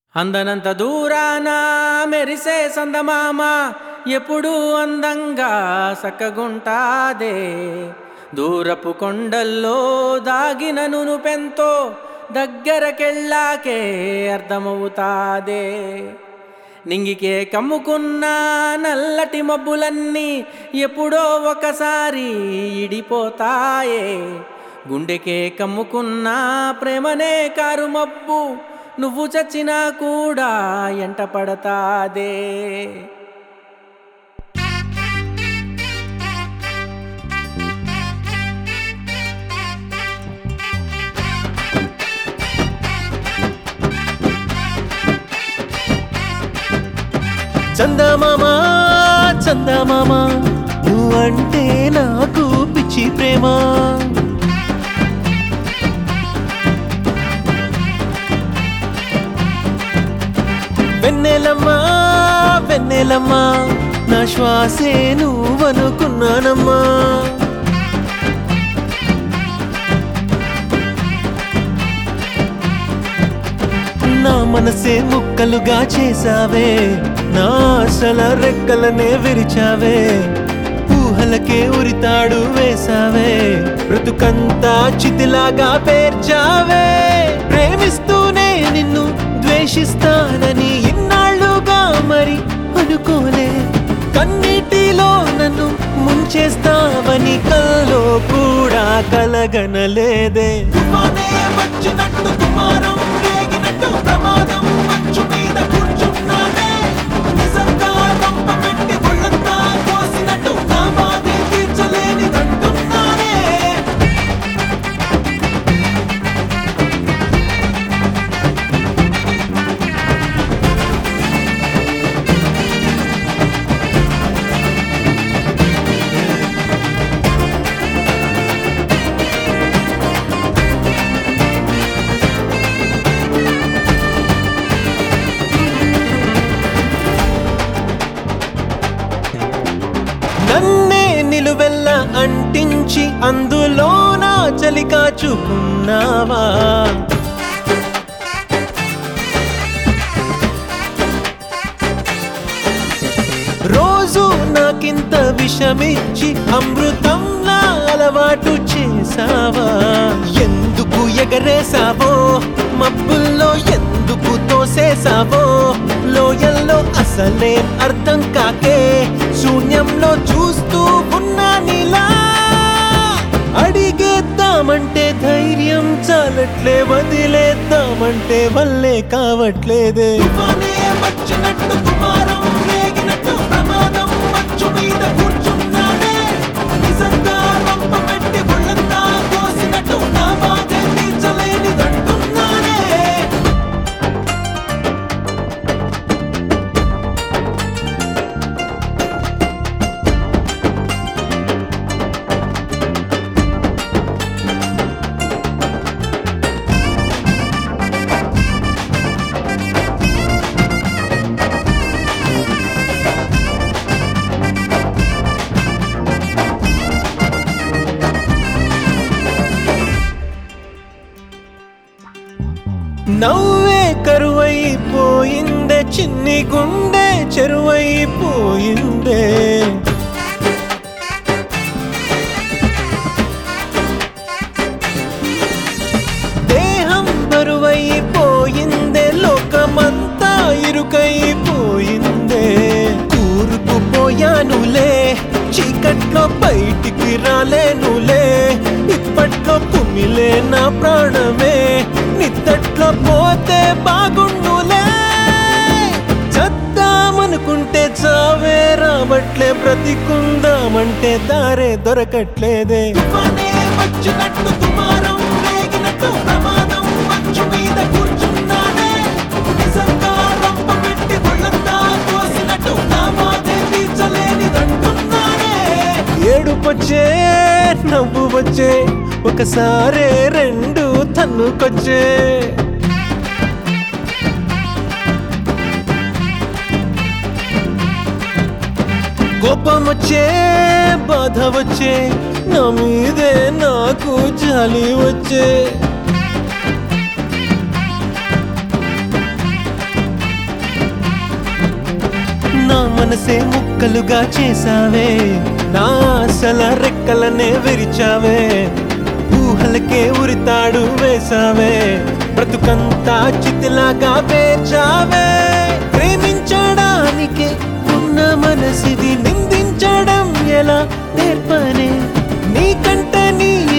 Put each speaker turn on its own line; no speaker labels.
అందనంత దూరాన మెరిసే సందమామ ఎప్పుడూ అందంగా సక్కగుంటాదే దూరపు కొండల్లో దాగిన నునుపెంతో దగ్గరకెళ్ళాకే అర్థమవుతాదే నింగికే కమ్ముకున్న నల్లటి మబ్బులన్నీ ఎప్పుడో ఒకసారి ఇడిపోతాయే గుండెకే కమ్ముకున్న ప్రేమనే కారు మబ్బు నువ్వు చచ్చినా కూడా ఎంట పడతాదే
చందమామ చందమామ నువ్వంటే నాకు పిచ్చి ప్రేమ వెన్నెలమ్మా వెన్నెలమ్మా నా శ్వాసే నువ్వనుకున్నానమ్మా నా మనసే ముక్కలుగా చేసావే నా ఆశల రెక్కలనే విరిచావే ఊహలకే ఉరితాడు వేసావే బ్రతుకంతా చితిలాగా పేర్చావే ప్రేమిస్తూనే నిన్ను ద్వేషిస్తానని ఇన్నాళ్ళుగా మరి అనుకోలే కన్నీటిలో నన్ను ముంచేస్తావని కల్లో కూడా కలగనలేదే తుఫానే వచ్చినట్టు తుమారం రేగినట్టు ప్రమాదం మంచు మీద కూర్చున్నానే నిజంగా రంప పెట్టి ఒళ్ళంతా కోసినట్టు నా బాధే తీర్చలేనిదంటున్నానే నన్నే నిలువెల్ల అంటించి అందులోన చలి కాచుకున్నావా రోజు నాకింత విషమిచ్చి అమృతంలా అలవాటు చేసావా ఎందుకు ఎగరేసావో మబ్బుల్లో ఎందుకు తోసేసావో లోయల్లో అసలే అర్థం కాకే శూన్యంలో చూస్తూ ఉన్నా నీలా అడిగేద్దామంటే ధైర్యం చాలట్లే వదిలేద్దామంటే వల్లే కావట్లేదే వచ్చినట్టు కుమారం రేగినట్టు ప్రమాదం మంచు మీద కూర్చున్నాడే నిజంగా రంప పెట్టి ఒళ్ళంతా కోసినట్టు నా బాధే తీర్చలేనిదంటున్నానే నవ్వే కరువైపోయిందే చిన్ని గుండె చెరువైపోయిందే దేహం బరువైపోయిందే లోకమంతా ఇరుకైపోయిందే కూరుకుపోయానులే చీకట్లో బయటికి రాలేనులే ఇప్పట్లో కుమిలే నా ప్రాణమే నిద్దట్లో పోతే బాగుండులే చద్దామనుకుంటే చావే రావట్లే బ్రతికుందామంటే దారే దొరకట్లేదే వచ్చినట్టు తుమారం రేగినట్టు ప్రమాదం మంచు మీద కూర్చున్నానే నిజంగా రంప పెట్టి ఒళ్ళంతా కోసినట్టు నా బాధే తీర్చలేనిదంటున్నానే ఏడుపొచ్చే నవ్వు వచ్చే ఒకసారే రెండు తన్నుకొచ్చే కోపం వచ్చే బాధ వచ్చే నా మీదే నాకు జాలి వచ్చే మనసే ముక్కలుగా చేసావే నా ఆశల రెక్కలనే విరిచావే ఊహలకే ఉరితాడు వేసావే బ్రతుకంతా చితిలాగా పేర్చావే ప్రేమించడానికే ఉన్న మనసిది నిందించడం ఎలా నేర్పనే నీకంటే నీ